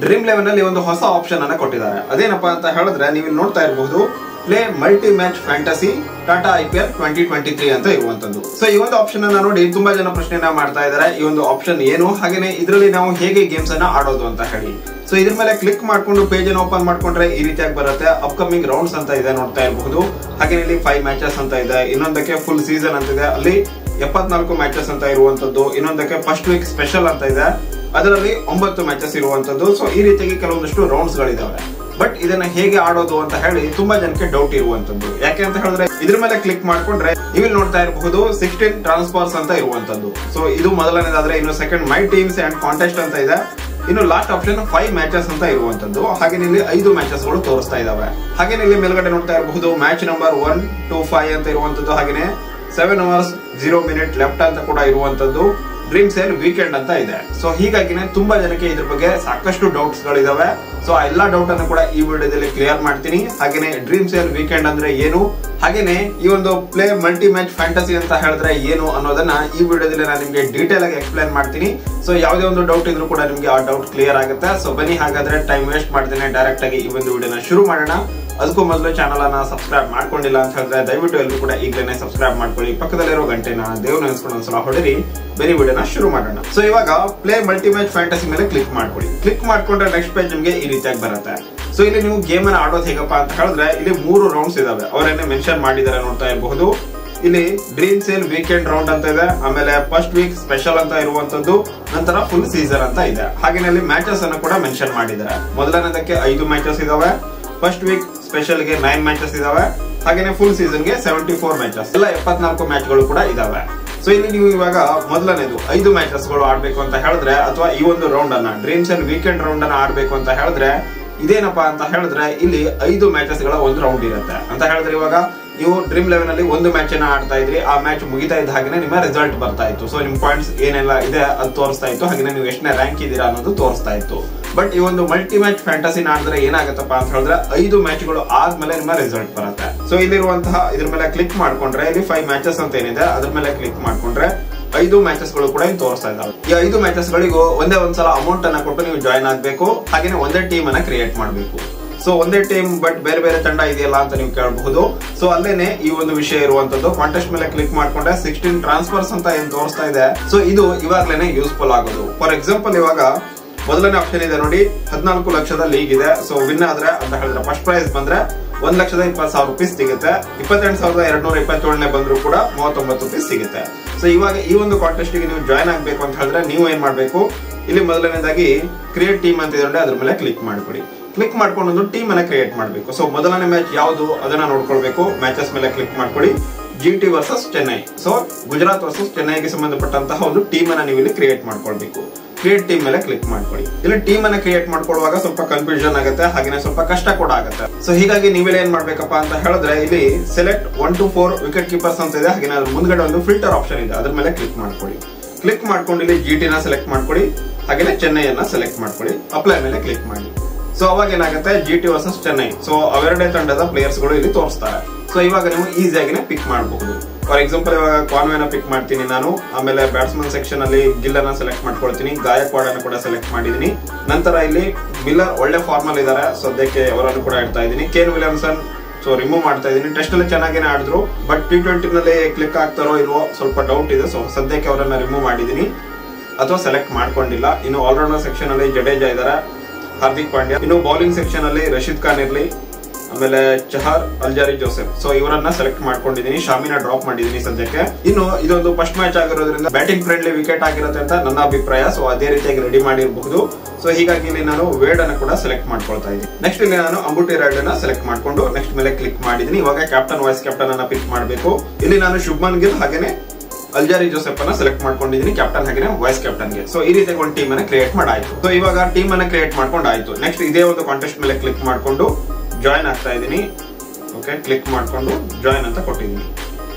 dream eleven ಅಲ್ಲಿ ಒಂದು ಹೊಸ ಆಪ್ಷನ್ ಅನ್ನ ಕೊಟ್ಟಿದ್ದಾರೆ ಅದೇನಪ್ಪಾ ಅಂತ ಹೇಳಿದ್ರೆ ನೀವು ಇಲ್ಲಿ ನೋಡ್ತಾ ಇರಬಹುದು play multi match fantasy Tata I P L twenty twenty three ಅಂತ ಇರುವಂತದ್ದು ಸೊ ಈ ಒಂದು ಆಪ್ಷನ್ ಅನ್ನ ನೋಡಿ ತುಂಬಾ ಜನ ಪ್ರಶ್ನೆಯನ್ನ ಮಾಡ್ತಾ ಇದ್ದಾರೆ ಈ ಒಂದು ಆಪ್ಷನ್ ಏನು ಹಾಗೇನೆ ಇದರಲ್ಲಿ ನಾವು ಹೇಗೆ ಗೇಮ್ಸ್ ಅನ್ನ ಆಡೋದು ಅಂತ ಹೇಳಿ ಸೊ ಇದ್ರ ಮೇಲೆ ಕ್ಲಿಕ್ ಮಾಡ್ಕೊಂಡು ಪೇಜ್ ಅನ್ನು ಓಪನ್ ಮಾಡ್ಕೊಂಡ್ರೆ ಈ ರೀತಿಯಾಗಿ ಬರುತ್ತೆ ಅಪ್ಕಮಿಂಗ್ ರೌಂಡ್ಸ್ ಅಂತ ಇದೆ ನೋಡ್ತಾ ಇರಬಹುದು ಹಾಗೆ ಇಲ್ಲಿ ಫೈವ್ ಮ್ಯಾಚಸ್ ಅಂತ ಇದೆ ಇನ್ನೊಂದಕ್ಕೆ ಫುಲ್ ಸೀಸನ್ ಅಂತ ಇದೆ ಅಲ್ಲಿ ಎಪ್ಪತ್ನಾಲ್ಕು ಮ್ಯಾಚಸ್ ಅಂತ ಇರುವಂತದ್ದು ಇನ್ನೊಂದಕ್ಕೆ ಫಸ್ಟ್ ವೀಕ್ ಸ್ಪೆಷಲ್ ಅಂತ ಇದೆ ಅದರಲ್ಲಿ ಒಂಬತ್ತು ಮ್ಯಾಚಸ್ ಇರುವಂತದ್ದು ಸೊ ಈ ರೀತಿಯಾಗಿ ಕೆಲವೊಂದಷ್ಟು ರೌಂಡ್ಸ್ ಗಳಿದಾವೆ ಬಟ್ ಇದನ್ನ ಹೇಗೆ ಆಡೋದು ಅಂತ ಹೇಳಿ ತುಂಬಾ ಜನಕ್ಕೆ ಡೌಟ್ ಇರುವಂತದ್ದು ಯಾಕೆ ಅಂತ ಹೇಳಿದ್ರೆ ಇದ್ರ ಮೇಲೆ ಕ್ಲಿಕ್ ಮಾಡ್ಕೊಂಡ್ರೆ ನೀವು ಇಲ್ಲಿ ನೋಡ್ತಾ ಇರಬಹುದು ಸಿಕ್ಸ್ಟೀನ್ ಟ್ರಾನ್ಸ್ಫರ್ಸ್ ಅಂತ ಇರುವಂತದ್ದು ಸೊ ಇದು ಮೊದಲನೇದಾದ್ರೆ ಇನ್ನು second my teams and contest ಅಂತ ಇದೆ ಇನ್ನು ಲಾಸ್ಟ್ ಆಪ್ಷನ್ ಫೈವ್ ಮ್ಯಾಚಸ್ ಅಂತ ಇರುವಂತದ್ದು ಹಾಗೆ ಇಲ್ಲಿ ಐದು ಮ್ಯಾಚಸ್ ಗಳು ತೋರಿಸ್ತಾ ಇದಾವೆ ಹಾಗೆ ಇಲ್ಲಿ ಮೇಲ್ಗಡೆ ನೋಡ್ತಾ ಇರಬಹುದು match number one two five ಅಂತ ಇರುವಂತದ್ದು ಹಾಗೆ seven hours zero minute left ಅಂತ ಕೂಡ ಇರುವಂತದ್ದು ಡ್ರೀಮ್ ಸೇಲ್ ವೀಕೆಂಡ್ ಅಂತ ಇದೆ ಸೊ ಹೀಗಾಗಿನೇ ತುಂಬಾ ಜನಕ್ಕೆ ಇದ್ರ ಬಗ್ಗೆ ಸಾಕಷ್ಟು ಡೌಟ್ಸ್ ಗಳಿದಾವೆ ಸೊ ಆ ಎಲ್ಲಾ ಡೌಟ್ ಅನ್ನು ಕೂಡ ಈ ವಿಡಿಯೋದಲ್ಲಿ ಕ್ಲಿಯರ್ ಮಾಡ್ತೀನಿ ಹಾಗೇನೆ ಡ್ರೀಮ್ ಸೇಲ್ ವೀಕೆಂಡ್ ಅಂದ್ರೆ ಏನು ಹಾಗೇನೆ ಈ ಒಂದು ಪ್ಲೇ ಮಲ್ಟಿ ಮ್ಯಾಚ್ ಫ್ಯಾಂಟಸಿ ಅಂತ ಹೇಳಿದ್ರೆ ಏನು ಅನ್ನೋದನ್ನ ಈ ವಿಡಿಯೋದಲ್ಲಿ ನಾನು ನಿಮ್ಗೆ ಡೀಟೇಲ್ ಆಗಿ ಎಕ್ಸ್ಪ್ಲೈನ್ ಮಾಡ್ತೀನಿ ಸೊ ಯಾವುದೇ ಒಂದು ಡೌಟ್ ಇದ್ರೂ ಕೂಡ ನಿಮ್ಗೆ ಆ ಡೌಟ್ ಕ್ಲಿಯರ್ ಆಗುತ್ತೆ ಸೊ ಬನ್ನಿ ಹಾಗಾದ್ರೆ ಟೈಮ್ ವೇಸ್ಟ್ ಮಾಡ್ದೇನೆ ಡೈರೆಕ್ಟ್ ಆಗಿ ಈ ಒಂದು ವಿಡಿಯೋನ ಶುರು ಮಾಡೋಣ ಅದಕ್ಕೂ ಮೊದಲು ಚಾನಲ್ ಅನ್ನ ಸಬ್ಸ್ಕ್ರೈಬ್ ಮಾಡ್ಕೊಂಡಿಲ್ಲ ಅಂತ ಹೇಳಿದ್ರೆ ದಯವಿಟ್ಟು ಎಲ್ಲರೂ ಕೂಡ ಈಗಲೇ ಸಬ್ಸ್ಕ್ರೈಬ್ ಮಾಡ್ಕೊಳ್ಳಿ ಪಕ್ಕದಲ್ಲಿರೋ ಗಂಟೆನ ದೇವ್ ನೆನೆಸ್ಕೊಂಡು ಒಂದ್ಸಲ ಹೊಡಿರಿ ಬನ್ನಿ ವಿಡಿಯೋನ ಶುರು ಮಾಡೋಣ ಸೊ ಇವಾಗ ಪ್ಲೇ ಮಲ್ಟಿಮ್ಯಾಚ್ ಫ್ಯಾಂಟಸಿ ಮೇಲೆ ಕ್ಲಿಕ್ ಮಾಡ್ಕೊಳ್ಳಿ ಕ್ಲಿಕ್ ಮಾಡ್ಕೊಂಡ್ರೆ ನೆಕ್ಸ್ಟ್ ಪೇಜ್ ನಿಮಗೆ ಈ ರೀತಿಯಾಗಿ ಬರುತ್ತೆ ಸೊ ಇಲ್ಲಿ ನೀವು ಗೇಮ್ ಅನ್ನ ಆಡೋದು ಹೇಗಪ್ಪ ಅಂತ ಹೇಳಿದ್ರೆ ಇಲ್ಲಿ ಮೂರು ರೌಂಡ್ಸ್ ಇದಾವೆ ಅವರನ್ನೇ ಮೆನ್ಷನ್ ಮಾಡಿದ್ದಾರೆ ನೋಡ್ತಾ ಇರಬಹುದು ಇಲ್ಲಿ ಡ್ರೀಮ್ ಸೇಲ್ ವೀಕೆಂಡ್ ರೌಂಡ್ ಅಂತ ಇದೆ ಆಮೇಲೆ ಫಸ್ಟ್ ವೀಕ್ ಸ್ಪೆಷಲ್ ಅಂತ ಇರುವಂತದ್ದು ನಂತರ ಫುಲ್ ಸೀಸನ್ ಅಂತ ಇದೆ ಹಾಗೆ ಇಲ್ಲಿ ಮ್ಯಾಚಸ್ ಅನ್ನು ಕೂಡ ಮೆನ್ಷನ್ ಮಾಡಿದ್ದಾರೆ ಮೊದಲನೇದಕ್ಕೆ ಐದು ಮ್ಯಾಚಸ್ ಇದಾವೆ ಫಸ್ಟ್ ವೀಕ್ ಸ್ಪೆಷಲ್ ಗೆ ನೈನ್ ಮ್ಯಾಚಸ್ ಇದಾವೆ ಹಾಗೇನೆ ಫುಲ್ ಸೀಸನ್ ಗೆ ಸೆವೆಂಟಿ ಫೋರ್ ಮ್ಯಾಚಸ್ ಎಲ್ಲ ಎಪ್ಪತ್ನಾಲ್ಕು ಮ್ಯಾಚ್ ಗಳು ಕೂಡ ಇದಾವೆ ಸೊ ಇಲ್ಲಿ ನೀವು ಇವಾಗ ಮೊದಲನೇದು ಐದು ಮ್ಯಾಚಸ್ ಗಳು ಆಡ್ಬೇಕು ಅಂತ ಹೇಳಿದ್ರೆ ಅಥವಾ ಈ ಒಂದು ರೌಂಡ್ ಅನ್ನ ಡ್ರೀಮ್ಸ್ ಅಂಡ್ ವೀಕೆಂಡ್ ರೌಂಡ್ ಅನ್ನ ಆಡ್ಬೇಕು ಅಂತ ಹೇಳಿದ್ರೆ ಇದೇನಪ್ಪಾ ಅಂತ ಹೇಳಿದ್ರೆ ಇಲ್ಲಿ ಐದು ಮ್ಯಾಚಸ್ ಗಳ ಒಂದು ರೌಂಡ್ ಇರುತ್ತೆ ಅಂತ ಹೇಳಿದ್ರೆ ಇವಾಗ ನೀವು ಡ್ರೀಮ್ ಲೆವೆನ್ ಅಲ್ಲಿ ಒಂದು ಮ್ಯಾಚ್ ಅನ್ನ ಆಡ್ತಾ ಇದ್ರಿ ಆ ಮ್ಯಾಚ್ ಮುಗಿತಾ ಇದ್ದ ಹಾಗೆ ನಿಮ್ಮ ರಿಸಲ್ಟ್ ಬರ್ತಾ ಇತ್ತು ಸೊ ನಿಮ್ ಪಾಯಿಂಟ್ಸ್ ಏನೆಲ್ಲ ಇದೆ ಅದು ತೋರಿಸ್ತಾ ಇತ್ತು ಹಾಗೆ ನೀವು ಎಷ್ಟನೇ ರ್ಯಾಂಕ್ ಇದ್ದೀರಾ ಅನ್ನೋದು ತೋರಿಸ್ತಾ ಇತ್ತು ಬಟ್ ಈ ಒಂದು ಮಲ್ಟಿ ಮ್ಯಾಚ್ ಫ್ಯಾಂಟಸಿ ಆಡಿದ್ರೆ ಏನಾಗತ್ತಪ್ಪ ಅಂತ ಹೇಳಿದ್ರೆ ಐದು ಮ್ಯಾಚ್ ಗಳು ಆದ್ಮೇಲೆ ನಿಮ್ಮ ರಿಸಲ್ಟ್ ಬರುತ್ತೆ ಸೊ ಇಲ್ಲಿರುವಂತಹ ಇದ್ರ ಮೇಲೆ ಕ್ಲಿಕ್ ಮಾಡ್ಕೊಂಡ್ರೆ ಇಲ್ಲಿ ಫೈವ್ ಮ್ಯಾಚಸ್ ಅಂತ ಏನಿದೆ ಅದ್ರ ಮೇಲೆ ಕ್ಲಿಕ್ ಮಾಡ್ಕೊಂಡ್ರೆ ಐದು ಮ್ಯಾಚಸ್ ಗಳು ಕೂಡ ಇಲ್ಲಿ ತೋರಿಸ್ತಾ ಇದ್ದಾವೆ ಈ ಐದು ಮ್ಯಾಚಸ್ ಗಳಿಗೂ ಒಂದೇ ಒಂದ್ಸಲ ಅಮೌಂಟ್ ಅನ್ನ ಕೊಟ್ಟು ನೀವು ಜಾಯ್ನ್ ಆಗ್ಬೇಕು ಹಾಗೇನೆ ಒಂದೇ ಟೀಮ್ ಅನ್ನ ಕ್ರಿಯೇಟ್ ಮಾಡಬೇಕು ಸೊ ಒಂದೇ ಟೀಮ್ ಬಟ್ ಬೇರೆ ಬೇರೆ ತಂಡ ಇದೆಯಲ್ಲ ಅಂತ ನೀವು ಕೇಳಬಹುದು ಸೊ ಅಲ್ಲೇನೆ ಈ ಒಂದು ವಿಷಯ ಇರುವಂತದ್ದು ಕಾಂಟೆಸ್ಟ್ ಮೇಲೆ ಕ್ಲಿಕ್ ಮಾಡ್ಕೊಂಡ್ರೆ ಸಿಕ್ಸ್ಟೀನ್ ಟ್ರಾನ್ಸ್ಫರ್ಸ್ ಅಂತ ಏನ್ ತೋರಿಸ್ತಾ ಇದೆ ಸೊ ಇದು ಇವಾಗ್ಲೇನೆ ಯೂಸ್ಫುಲ್ ಆಗೋದು ಫಾರ್ ಎಕ್ಸಾಂಪಲ್ ಇವಾಗ ಮೊದಲನೇ ಆಪ್ಷನ್ ಇದೆ ನೋಡಿ ಹದಿನಾಲ್ಕು ಲಕ್ಷದ ಲೀಗ್ ಇದೆ ಸೊ ವಿನ್ ಆದ್ರೆ ಅಂತ ಹೇಳಿದ್ರೆ ಫಸ್ಟ್ ಪ್ರೈಸ್ ಬಂದ್ರೆ ಒಂದ್ ಲಕ್ಷದ ಇಪ್ಪತ್ತು ಸಾವಿರ ರುಪೀಸ್ ಸಿಗುತ್ತೆ ಇಪ್ಪತ್ತೆಂಟು ಸಾವಿರದ ಎರಡ್ ನೂರ ಇಪ್ಪತ್ತೇಳನೇ ಬಂದ್ರು ಕೂಡ ಮೂವತ್ತೊಂಬತ್ತು ರುಪೀಸ್ ಸಿಗುತ್ತೆ ಸೊ ಇವಾಗ ಈ ಒಂದು ಕಾಂಟೆಸ್ಟ್ ಗೆ ನೀವು ಜಾಯ್ನ್ ಆಗ್ಬೇಕು ಅಂತ ಹೇಳಿದ್ರೆ ನೀವು ಏನ್ ಮಾಡ್ಬೇಕು ಇಲ್ಲಿ ಮೊದಲನೇದಾಗಿ ಕ್ರಿಯೇಟ್ ಟೀಮ್ ಅಂತ ಇದೆ ಅದ್ರ ಮೇಲೆ ಕ್ಲಿಕ್ ಮಾಡ್ಕೊಡಿ ಕ್ಲಿಕ್ ಮಾಡ್ಕೊಂಡು ಒಂದು ಟೀಮ್ ಅನ್ನ ಕ್ರಿಯೇಟ್ ಮಾಡಬೇಕು ಸೊ ಮೊದಲನೇ ಮ್ಯಾಚ್ ಯಾವುದು ಅದನ್ನ ನೋಡ್ಕೊಳ್ಬೇಕು ಮ್ಯಾಚಸ್ ಮೇಲೆ ಕ್ಲಿಕ್ ಮಾಡ್ಕೊಳ್ಳಿ G T versus Chennai so Gujarat versus ಚೆನ್ನೈಗೆ ಸಂಬಂಧಪಟ್ಟಂತಹ ಒಂದು ಟೀಮ್ ಅನ್ನ ನೀವು ಇಲ್ಲಿ ಕ್ರಿಯೇಟ್ ಮಾಡ್ಕೊಳ್ಬೇಕು ಕ್ರಿಯೇಟ್ ಟೀಮ್ ಮೇಲೆ ಕ್ಲಿಕ್ ಮಾಡ್ಕೊಳ್ಳಿ ಇಲ್ಲಿ ಟೀಮ್ ಅನ್ನ ಕ್ರಿಯೇಟ್ ಮಾಡ್ಕೊಳ್ಳುವಾಗ ಸ್ವಲ್ಪ ಕನ್ಫ್ಯೂಷನ್ ಆಗುತ್ತೆ ಹಾಗೆ ಸ್ವಲ್ಪ ಕಷ್ಟ ಕೂಡ ಆಗುತ್ತೆ ಸೊ ಹೀಗಾಗಿ ನೀವೆಲ್ಲ ಏನ್ ಮಾಡ್ಬೇಕಪ್ಪ ಅಂತ ಹೇಳಿದ್ರೆ ಇಲ್ಲಿ select one two four wicket keepers ಅಂತ ಇದೆ ಹಾಗೆ ಅದ್ರ ಮುಂದ್ಗಡೆ ಒಂದು ಫಿಲ್ಟರ್ ಆಪ್ಷನ್ ಇದೆ ಅದ್ರ ಮೇಲೆ ಕ್ಲಿಕ್ ಮಾಡ್ಕೊಳ್ಳಿ ಕ್ಲಿಕ್ ಮಾಡ್ಕೊಂಡು ಇಲ್ಲಿ ಜಿ ಟಿನ ಸೆಲೆಕ್ಟ್ ಮಾಡ್ಕೊಳ್ಳಿ ಹಾಗೆ ಚೆನ್ನೈಯನ್ನ ಸೆಲೆಕ್ಟ್ ಮಾಡ್ಕೊಳ್ಳಿ ಅಪ್ಲೈ ಮೇಲೆ ಕ್ಲಿಕ್ ಮಾಡಿ ಸೊ ಅವಾಗ ಏನಾಗುತ್ತೆ G T versus Chennai so ಅವೆರಡೇ ತಂಡದ ಪ್ಲೇಯರ್ಸ್ ಗಳು ಇಲ್ಲಿ ತೋರಿಸ್ತಾರೆ ಸೊ ಇವಾಗ ನೀವು ಈಸಿಯಾಗಿನೇ ಪಿಕ್ ಮಾಡಬಹುದು ಫಾರ್ ಎಕ್ಸಾಂಪಲ್ ಇವಾಗ ಕಾನ್ವೆನ ಪಿಕ್ ಮಾಡ್ತೀನಿ ನಾನು ಆಮೇಲೆ ಬ್ಯಾಟ್ಸ್ಮನ್ ಸೆಕ್ಷನ್ ಅಲ್ಲಿ ಗಿಲ್ಲನ ಸೆಲೆಕ್ಟ್ ಮಾಡ್ಕೊಳ್ತೀನಿ ಗಾಯಕ್ವಾಡ್ ಅನ್ನು ಕೂಡ ಸೆಲೆಕ್ಟ್ ಮಾಡಿದೀನಿ ನಂತರ ಇಲ್ಲಿ ಮಿಲ್ಲರ್ ಒಳ್ಳೆ ಫಾರ್ಮ್ ಅಲ್ಲಿ ಇದಾರೆ ಸದ್ಯಕ್ಕೆ ಅವರನ್ನು ಕೂಡ ಇಡ್ತಾ ಇದ್ದೀನಿ ಕೇನ್ ವಿಲಿಯಮ್ಸನ್ ಸೊ ರಿಮೂವ್ ಮಾಡ್ತಾ ಇದ್ದೀನಿ ಟೆಸ್ಟ್ ಅಲ್ಲಿ ಚೆನ್ನಾಗೇನೆ ಆಡಿದ್ರು ಬಟ್ ಟಿ ಟ್ವೆಂಟಿ ನಲ್ಲಿ ಕ್ಲಿಕ್ ಆಗ್ತಾರೋ ಇಲ್ವೋ ಸ್ವಲ್ಪ ಡೌಟ್ ಇದೆ ಸೊ ಸದ್ಯಕ್ಕೆ ಅವರನ್ನ ರಿಮೂವ್ ಮಾಡಿದ್ದೀನಿ ಅಥವಾ ಸೆಲೆಕ್ಟ್ ಮಾಡ್ಕೊಂಡಿಲ್ಲ ಇನ್ನು ಆಲ್ರೌಂಡರ್ ಸೆಕ್ಷನ್ ಅಲ್ಲಿ ಜಡೇಜಾ ಇದಾರೆ ಹಾರ್ದಿಕ್ ಪಾಂಡ್ಯ ಇನ್ನು ಬೌಲಿಂಗ್ ಸೆಕ್ಷನ್ ಅಲ್ಲಿ ರಶೀದ್ ಖಾನ್ ಇರ್ಲಿ ಆಮೇಲೆ ಚಹರ್ ಅಲ್ಜಾರಿ ಜೋಸೆಫ್ ಸೊ ಇವರನ್ನ ಸೆಲೆಕ್ಟ್ ಮಾಡ್ಕೊಂಡಿದ್ದೀನಿ ಶಾಮಿನ ಡ್ರಾಪ್ ಮಾಡಿದ್ದೀನಿ ಸದ್ಯಕ್ಕೆ ಇನ್ನು ಇದೊಂದು ಫಸ್ಟ್ ಮ್ಯಾಚ್ ಆಗಿರೋದ್ರಿಂದ ಬ್ಯಾಟಿಂಗ್ ಫ್ರೆಂಡ್ಲಿ ವಿಕೆಟ್ ಆಗಿರುತ್ತೆ ಅಂತ ನನ್ನ ಅಭಿಪ್ರಾಯ ಸೊ ಅದೇ ರೀತಿಯಾಗಿ ರೆಡಿ ಮಾಡಿರಬಹುದು ಸೊ ಹೀಗಾಗಿ ಇಲ್ಲಿ ನಾನು ವೇಡ್ ಅನ್ನು ಕೂಡ ಸೆಲೆಕ್ಟ್ ಮಾಡ್ಕೊಳ್ತಾ ಇದ್ದೀನಿ ನೆಕ್ಸ್ಟ್ ಇಲ್ಲಿ ನಾನು ಅಂಬುಟಿ ರೈಡ್ ಅನ್ನ ಸೆಲೆಕ್ಟ್ ಮಾಡ್ಕೊಂಡು ನೆಕ್ಸ್ಟ್ ಮೇಲೆ ಕ್ಲಿಕ್ ಮಾಡಿದ್ದೀನಿ ಇವಾಗ ಕ್ಯಾಪ್ಟನ್ ವೈಸ್ ಕ್ಯಾಪ್ಟನ್ ಅನ್ನ ಪಿಕ್ ಮಾಡಬೇಕು ಇಲ್ಲಿ ನಾನು ಶುಭ್ಮನ್ ಗಿಲ್ ಹಾಗೇನೆ ಅಲ್ಜಾರಿ ಜೋಸೆಫ್ ಅನ್ನ ಸೆಲೆಕ್ಟ್ ಮಾಡ್ಕೊಂಡಿದ್ದೀನಿ ಕ್ಯಾಪ್ಟನ್ ಹಾಗೆ ವೈಸ್ ಕ್ಯಾಪ್ಟನ್ ಗೆ ಸೊ ಈ ರೀತಿ ಒಂದು ಟೀಮ್ ಅನ್ನ ಕ್ರಿಯೇಟ್ ಮಾಡಾಯ್ತು ಸೊ ಇವಾಗ ಟೀಮ್ ಅನ್ನ ಕ್ರಿಯೇಟ್ ಮಾಡ್ಕೊಂಡು ಆಯ್ತು ನೆಕ್ಸ್ಟ್ ಇದೇ ಒಂದು ಕಾಂಟೆಸ್ಟ್ ಮೇಲೆ ಕ್ಲಿಕ್ ಮಾಡ್ಕೊಂಡು ಜಾಯ್ನ್ ಆಗ್ತಾ ಇದ್ದೀನಿ ಓಕೆ ಕ್ಲಿಕ್ ಮಾಡ್ಕೊಂಡು ಜಾಯ್ನ್ ಅಂತ ಕೊಟ್ಟಿದ್ದೀನಿ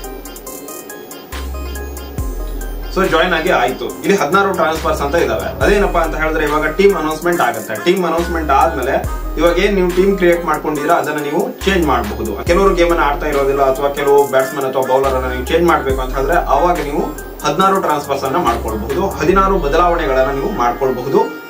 ಸೊ ಜಾಯ್ನ್ ಆಗಿ ಆಯ್ತು ಇಲ್ಲಿ ಹದಿನಾರು ಟ್ರಾನ್ಸ್ಫರ್ಸ್ ಅಂತ ಇದಾವೆ ಅದೇನಪ್ಪಾ ಅಂತ ಹೇಳಿದ್ರೆ ಇವಾಗ ಟೀಮ್ ಅನೌನ್ಸ್ಮೆಂಟ್ ಆಗುತ್ತೆ ಟೀಮ್ ಅನೌನ್ಸ್ಮೆಂಟ್ ಆದ್ಮೇಲೆ ಇವಾಗ ಏನ್ ನೀವು ಟೀಮ್ ಕ್ರಿಯೇಟ್ ಮಾಡ್ಕೊಂಡಿರಾ ಅದನ್ನ ನೀವು ಚೇಂಜ್ ಮಾಡಬಹುದು ಕೆಲವರು ಗೇಮ್ ಅನ್ನ ಆಡ್ತಾ ಇರೋದಿಲ್ಲ ಅಥವಾ ಕೆಲವು ಬ್ಯಾಟ್ಸ್ಮನ್ ಅಥವಾ ಬೌಲರ್ ಅನ್ನ ನೀವು ಚೇಂಜ್ ಮಾಡ್ಬೇಕು ಅಂತ ಹೇಳಿದ್ರೆ ಅವಾಗ ನೀವು ಹದಿನಾರು ಟ್ರಾನ್ಸ್ಫರ್ಸ್ ಅನ್ನ ಮಾಡ್ಕೊಳ್ಬಹುದು ಹದಿನಾರು ಬದಲಾವಣೆಗಳನ್ನ ನೀವು ಮಾಡ್ಕೊಳ್ಬಹುದು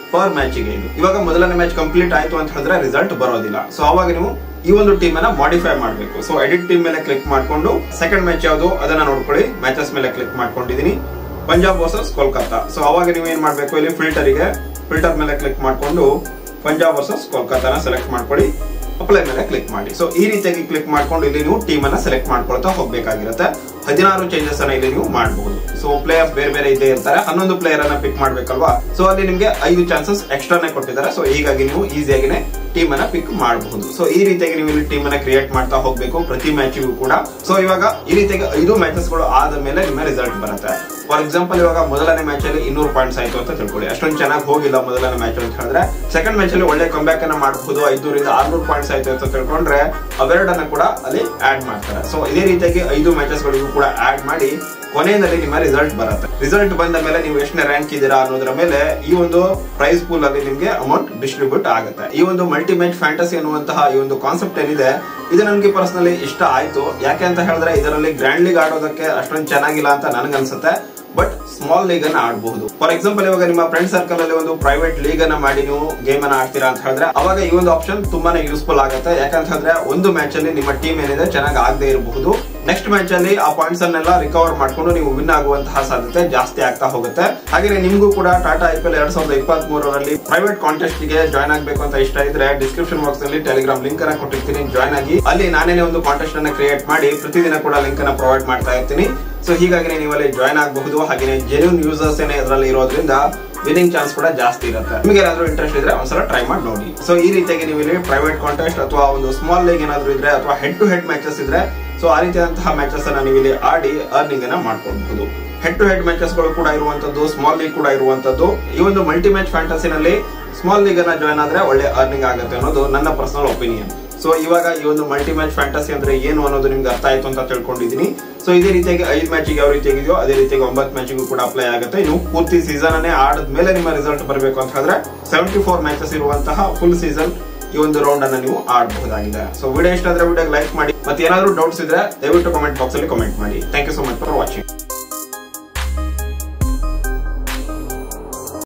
ಪರ್ ಮ್ಯಾಚಿಗೆ ಇದು ಇವಾಗ ಮೊದಲನೇ ಮ್ಯಾಚ್ ಕಂಪ್ಲೀಟ್ ಆಯ್ತು ಅಂತ ಹೇಳಿದ್ರೆ ರಿಸಲ್ಟ್ ಬರೋದಿಲ್ಲ ಸೊ ಅವಾಗ ನೀವು ಈ ಒಂದು ಟೀಮ್ ಅನ್ನ ಮಾಡಿಫೈ ಮಾಡಬೇಕು ಸೊ ಎಡಿಟ್ ಟೀಮ್ ಮೇಲೆ ಕ್ಲಿಕ್ ಮಾಡ್ಕೊಂಡು ಸೆಕೆಂಡ್ ಮ್ಯಾಚ್ ಯಾವುದು ಅದನ್ನ ನೋಡ್ಕೊಳ್ಳಿ ಮ್ಯಾಚಸ್ ಮೇಲೆ ಕ್ಲಿಕ್ ಮಾಡ್ಕೊಂಡಿದೀನಿ ಪಂಜಾಬ್ ವರ್ಸಸ್ ಕೋಲ್ಕತ್ತಾ ಸೊ ಅವಾಗ ನೀವು ಏನ್ ಮಾಡ್ಬೇಕು ಇಲ್ಲಿ ಫಿಲ್ಟರಿಗೆ ಫಿಲ್ಟರ್ ಮೇಲೆ ಕ್ಲಿಕ್ ಮಾಡ್ಕೊಂಡು ಪಂಜಾಬ್ ವರ್ಸಸ್ ಕೋಲ್ಕತ್ತಾನ ಸೆಲೆಕ್ಟ್ ಮಾಡ್ಕೊಳ್ಳಿ ಅಪ್ಲೈ ಮೇಲೆ ಕ್ಲಿಕ್ ಮಾಡಿ ಸೊ ಈ ರೀತಿಯಾಗಿ ಕ್ಲಿಕ್ ಮಾಡ್ಕೊಂಡು ಇಲ್ಲಿ ನೀವು ಟೀಮ್ ಅನ್ನ ಸೆಲೆಕ್ಟ್ ಮಾಡ್ಕೊಳ್ತಾ ಹೋಗ್ಬೇಕಾಗಿರುತ್ತೆ ಹದಿನಾರು ಚೇಂಜಸ್ ಅನ್ನ ಇಲ್ಲಿ ನೀವು ಮಾಡಬಹುದು ಸೊ ಪ್ಲೇಯರ್ಸ್ ಬೇರೆ ಬೇರೆ ಇದ್ದೇ ಇರ್ತಾರೆ ಹನ್ನೊಂದು ಪ್ಲೇಯರ್ ಅನ್ನ ಪಿಕ್ ಮಾಡ್ಬೇಕಲ್ವಾ ಸೊ ಅಲ್ಲಿ ನಿಮ್ಗೆ ಐದು ಚಾನ್ಸಸ್ ಎಕ್ಸ್ಟ್ರಾನೇ ಕೊಟ್ಟಿದ್ದಾರೆ ಸೊ ಹೀಗಾಗಿ ನೀವು ಈಸಿಯಾಗಿನೇ ಟೀಮ್ ಅನ್ನ ಪಿಕ್ ಮಾಡಬಹುದು ಸೊ ಈ ರೀತಿಯಾಗಿ ನೀವು ಇಲ್ಲಿ ಟೀಮ್ ಅನ್ನ ಕ್ರಿಯೇಟ್ ಮಾಡ್ತಾ ಹೋಗ್ಬೇಕು ಪ್ರತಿ ಮ್ಯಾಚಿಗೂ ಕೂಡ ಸೊ ಇವಾಗ ಈ ರೀತಿಯಾಗಿ ಐದು ಮ್ಯಾಚಸ್ ಗಳು ಆದ ಮೇಲೆ ನಿಮ್ಮ ರಿಸಲ್ಟ್ ಬರುತ್ತೆ ಫಾರ್ ಎಕ್ಸಾಂಪಲ್ ಇವಾಗ ಮೊದಲನೇ ಮ್ಯಾಚ್ ಅಲ್ಲಿ ಇನ್ನೂರು ಪಾಯಿಂಟ್ಸ್ ಆಯ್ತು ಅಂತ ತಿಳ್ಕೊಳ್ಳಿ ಅಷ್ಟೊಂದು ಚೆನ್ನಾಗಿ ಹೋಗಿಲ್ಲ ಮೊದಲನೇ ಮ್ಯಾಚ್ ಅಂತ ಹೇಳಿದ್ರೆ ಸೆಕೆಂಡ್ ಮ್ಯಾಚ್ ಅಲ್ಲಿ ಒಳ್ಳೆ ಕಂಬ್ಯಾಕ್ ಅನ್ನ ಮಾಡಬಹುದು ಐದೂರಿಂದ ಆರ್ನೂರು ಪಾಯಿಂಟ್ಸ್ ಆಯ್ತು ಅಂತ ತಿಳ್ಕೊಂಡ್ರೆ ಅವೆರಡನ್ನ ಕೂಡ ಅಲ್ಲಿ ಆಡ್ ಮಾಡ್ತಾರೆ ಸೊ ಇದೇ ರೀತಿಯಾಗಿ ಐದು ಮ್ಯಾಚಸ್ ಗಳಿಗೂ ಕೂಡ ಆಡ್ ಮಾಡಿ ಕೊನೆಯಲ್ಲಿ ನಿಮ್ಮ ರಿಸಲ್ಟ್ ಬರುತ್ತೆ ರಿಸಲ್ಟ್ ಬಂದ ಮೇಲೆ ನೀವು ಎಷ್ಟನೇ ರ್ಯಾಂಕ್ ಇದ್ದೀರಾ ಅನ್ನೋದ್ರ ಮೇಲೆ ಈ ಒಂದು ಪ್ರೈಸ್ ಪೂಲ್ ಅಲ್ಲಿ ನಿಮ್ಗೆ ಅಮೌಂಟ್ ಡಿಸ್ಟ್ರಿಬ್ಯೂಟ್ ಆಗುತ್ತೆ ಈ ಒಂದು ಮಲ್ಟಿ ಮ್ಯಾಚ್ ಫ್ಯಾಂಟಸಿ ಅನ್ನುವಂತಹ ಈ ಒಂದು ಕಾನ್ಸೆಪ್ಟ್ ಏನಿದೆ ಇದು ನನಗೆ ಪರ್ಸನಲಿ ಇಷ್ಟ ಆಯ್ತು ಯಾಕೆ ಅಂತ ಹೇಳಿದ್ರೆ ಇದರಲ್ಲಿ ಗ್ರ್ಯಾಂಡ್ ಲೀಗ್ ಆಡೋದಕ್ಕೆ ಅಷ್ಟೊಂದು ಚೆನ್ನಾಗಿಲ್ಲ ಅಂತ ನನಗನ್ಸುತ್ತೆ ಬಟ್ ಸ್ಮಾಲ್ ಲೀಗ್ ಅನ್ನ ಆಡಬಹುದು ಫಾರ್ ಎಕ್ಸಾಂಪಲ್ ಇವಾಗ ನಿಮ್ಮ ಫ್ರೆಂಡ್ ಸರ್ಕಲ್ ಅಲ್ಲಿ ಒಂದು ಪ್ರೈವೇಟ್ ಲೀಗ್ ಅನ್ನ ಮಾಡಿ ನೀವು ಗೇಮ್ ಅನ್ನ ಆಡ್ತೀರಾ ಅಂತ ಹೇಳಿದ್ರೆ ಅವಾಗ ಈ ಒಂದು ಆಪ್ಷನ್ ತುಂಬಾನೇ ಯೂಸ್ಫುಲ್ ಆಗುತ್ತೆ ಯಾಕಂತ ಹೇಳಿದ್ರೆ ಒಂದು ಮ್ಯಾಚ್ ಅಲ್ಲಿ ನಿಮ್ಮ ಟೀಮ್ ಏನಿದೆ ಚೆನ್ನಾಗಿ ಆಗದೆ ಇರಬಹುದು ನೆಕ್ಸ್ಟ್ ಮ್ಯಾಚ್ ಅಲ್ಲಿ ಆ ಪಾಯಿಂಟ್ಸ್ ಅನ್ನೆಲ್ಲ ರಿಕವರ್ ಮಾಡ್ಕೊಂಡು ನೀವು ವಿನ್ ಆಗುವಂತಹ ಸಾಧ್ಯತೆ ಜಾಸ್ತಿ ಆಗ್ತಾ ಹೋಗುತ್ತೆ ಹಾಗೆ ನಿಮ್ಗೂ ಕೂಡ ಟಾಟಾ ಐ ಪಿ ಎಲ್ ಎರಡ್ ಸಾವಿರದ ಇಪ್ಪತ್ತ್ ಮೂರರಲ್ಲಿ ಪ್ರೈವೇಟ್ ಕಾಂಟೆಸ್ಟ್ ಗೆ ಜಾಯ್ನ್ ಆಗ್ಬೇಕು ಅಂತ ಇಷ್ಟ ಇದ್ರೆ ಡಿಸ್ಕ್ರಿಪ್ಷನ್ ಬಾಕ್ಸ್ ನಲ್ಲಿ ಟೆಲಿಗ್ರಾಮ್ ಲಿಂಕ್ ಅನ್ನ ಕೊಟ್ಟಿರ್ತೀನಿ ಜಾಯ್ನ್ ಆಗಿ ಅಲ್ಲಿ ನಾನೇನೆ ಒಂದು ಕಾಂಟೆಸ್ಟ್ ಅನ್ನ ಕ್ರಿಯೇಟ್ ಮಾಡಿ ಪ್ರತಿದಿನ ಕೂಡ ಲಿಂಕ್ ಅನ್ನ ಪ್ರೊವೈಡ್ ಮಾಡ್ತಾ ಇರ್ತೀನಿ ಸೊ ಹೀಗಾಗಿ ನೀವು ಅಲ್ಲಿ ಜಾಯ್ನ್ ಆಗಬಹುದು ಹಾಗೆ ಜೆನ್ಯೂನ್ ಯೂಸರ್ಸ್ ಏನೇ ಇದರಲ್ಲಿ ಇರೋದ್ರಿಂದ ವಿನಿಂಗ್ ಚಾನ್ಸ್ ಕೂಡ ಜಾಸ್ತಿ ಇರುತ್ತೆ ನಿಮಗೆ ಏನಾದ್ರು ಇಂಟ್ರೆಸ್ಟ್ ಇದ್ರೆ ಒಂದ್ಸಲ ಟ್ರೈ ಮಾಡಿ ನೋಡಿ ಸೊ ಈ ರೀತಿಯಾಗಿ ನೀವು ಇಲ್ಲಿ ಪ್ರೈವೇಟ್ ಕಾಂಟೆಸ್ಟ್ ಅಥವಾ ಒಂದು ಸ್ಮಾಲ್ ಲೀಗ್ ಏನಾದ್ರು ಇದ್ರೆ ಅಥವಾ ಹೆಡ್ ಟು ಹೆಡ್ ಮ್ಯಾಚಸ್ ಇದ್ರೆ ಸೊ ಆ ರೀತಿಯಾದಂತಹ ಮ್ಯಾಚಸ್ ಅನ್ನ ನೀವು ಇಲ್ಲಿ ಆಡಿ ಅರ್ನಿಂಗ್ ಅನ್ನ ಮಾಡ್ಕೊಳ್ಬಹುದು ಹೆಡ್ ಟು ಹೆಡ್ ಮ್ಯಾಚಸ್ ಗಳು ಕೂಡ ಇರುವಂತದ್ದು ಸ್ಮಾಲ್ ಲೀಗ್ ಕೂಡ ಇರುವಂತದ್ದು ಈ ಒಂದು ಮಲ್ಟಿ ಮ್ಯಾಚ್ ಫ್ಯಾಂಟಸಿನಲ್ಲಿ ಸ್ಮಾಲ್ ಲೀಗ್ ಅನ್ನ ಜಾಯ್ನ್ ಆದ್ರೆ ಒಳ್ಳೆ ಅರ್ನಿಂಗ್ ಆಗುತ್ತೆ ಅನ್ನೋದು ನನ್ನ ಪರ್ಸನಲ್ ಒಪಿನಿಯನ್ ಸೊ ಇವಾಗ ಈ ಒಂದು ಮಲ್ಟಿ ಮ್ಯಾಚ್ ಫ್ಯಾಂಟಸಿ ಅಂದ್ರೆ ಏನು ಅನ್ನೋದು ನಿಮ್ಗೆ ಅರ್ಥ ಆಯ್ತು ಅಂತ ತಿಳ್ಕೊಂಡಿದೀನಿ ಸೊ ಇದೇ ರೀತಿಯಾಗಿ ಐದು ಮ್ಯಾಚಿಗೆ ಯಾವ ರೀತಿಯಾಗಿದೆಯೋ ಅದೇ ರೀತಿಯಾಗಿ ಒಂಬತ್ತು ಮ್ಯಾಚಿಗೂ ಕೂಡ ಅಪ್ಲೈ ಆಗುತ್ತೆ ನೀವು ಪೂರ್ತಿ ಸೀಸನ್ ಅನ್ನೇ ಆಡದ್ಮೇಲೆ ನಿಮ್ಮ ರಿಸಲ್ಟ್ ಬರಬೇಕು ಅಂತ ಹೇಳಿದ್ರೆ ಸೆವೆಂಟಿ ಫೋರ್ ಮ್ಯಾಚಸ್ ಇರುವಂತಹ ಫುಲ್ ಸೀಸನ್ ಈ ಒಂದು ರೌಂಡ್ ಅನ್ನ ನೀವು ಆಡಬಹುದಾಗಿದೆ ಸೊ ವಿಡಿಯೋ ಇಷ್ಟ ಆದ್ರೆ ವಿಡಿಯೋ ಲೈಕ್ ಮಾಡಿ ಮತ್ತೆ ಏನಾದ್ರು ಡೌಟ್ಸ್ ಇದ್ರೆ ದಯವಿಟ್ಟು ಕಮೆಂಟ್ ಬಾಕ್ಸ್ ಅಲ್ಲಿ ಕಮೆಂಟ್ ಮಾಡಿ thank you so much for watching